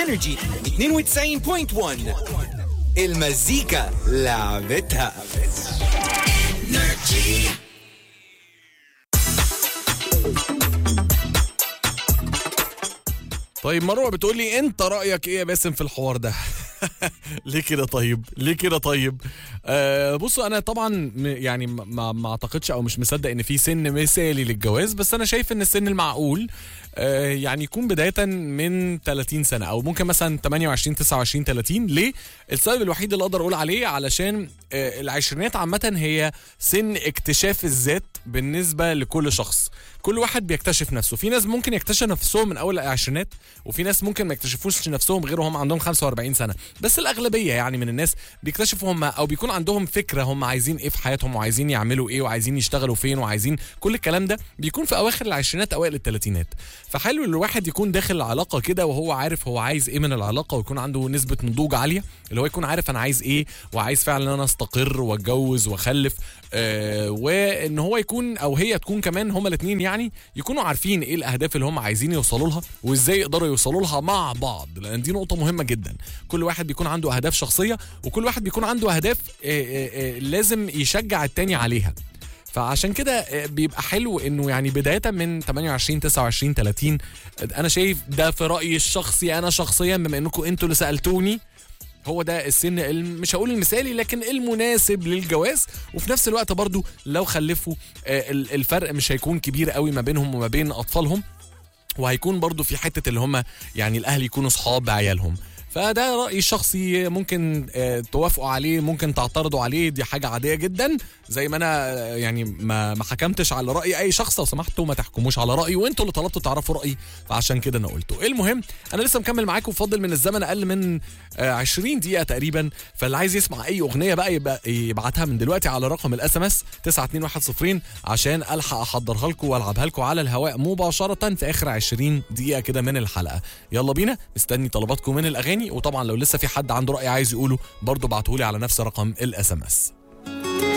انرجي 92.1 المزيكا لعبتها طيب مروه بتقول لي انت رايك ايه يا باسم في الحوار ده ليه كده طيب ليه كده طيب آه بصوا انا طبعا م- يعني ما- ما ما اعتقدش او مش مصدق ان في سن مثالي للجواز بس انا شايف ان السن المعقول آه يعني يكون بدايه من 30 سنه او ممكن مثلا 28 29 30 ليه السبب الوحيد اللي اقدر اقول عليه علشان آه العشرينات عامه هي سن اكتشاف الذات بالنسبه لكل شخص كل واحد بيكتشف نفسه في ناس ممكن يكتشف نفسهم من اول العشرينات وفي ناس ممكن ما يكتشفوش نفسهم غير وهم عندهم 45 سنه بس الاغلبيه يعني من الناس بيكتشفوا هم او بيكون عندهم فكره هم عايزين ايه في حياتهم وعايزين يعملوا ايه وعايزين يشتغلوا فين وعايزين كل الكلام ده بيكون في اواخر العشرينات اوائل الثلاثينات فحلو ان الواحد يكون داخل العلاقه كده وهو عارف هو عايز ايه من العلاقه ويكون عنده نسبه نضوج عاليه اللي هو يكون عارف انا عايز ايه وعايز فعلا ان انا استقر واتجوز واخلف آه وان هو يكون او هي تكون كمان هما الاثنين يعني يكونوا عارفين ايه الاهداف اللي هم عايزين يوصلوا لها وازاي يقدروا يوصلوا لها مع بعض لان دي نقطه مهمه جدا كل واحد بيكون عنده اهداف شخصيه وكل واحد بيكون عنده اهداف آه آه آه لازم يشجع التاني عليها فعشان كده آه، بيبقى حلو انه يعني بدايه من 28 29 30 انا شايف ده في رايي الشخصي انا شخصيا بما انكم انتوا اللي سالتوني هو ده السن الم- مش هقول المثالي لكن المناسب للجواز وفي نفس الوقت برضو لو خلفوا آه، ال- الفرق مش هيكون كبير قوي ما بينهم وما بين اطفالهم وهيكون برضو في حته اللي هم يعني الاهل يكونوا صحاب بعيالهم فده رايي الشخصي ممكن آه، توافقوا عليه ممكن تعترضوا عليه دي حاجه عاديه جدا زي ما انا آه، يعني ما ما حكمتش على راي اي شخص لو سمحتوا ما تحكموش على رايي وانتوا اللي طلبتوا تعرفوا رايي فعشان كده انا قلته المهم انا لسه مكمل معاكم فاضل من الزمن اقل من آه، 20 دقيقه تقريبا فاللي عايز يسمع اي اغنيه بقى يبقى يبعتها من دلوقتي على رقم الاس ام اس 92110 عشان الحق احضرها لكم والعبها لكم على الهواء مباشره في اخر 20 دقيقه كده من الحلقه يلا بينا مستني طلباتكم من الاغاني وطبعا لو لسه في حد عنده راي عايز يقوله برضه ابعتهولي على نفس رقم الاس ام اس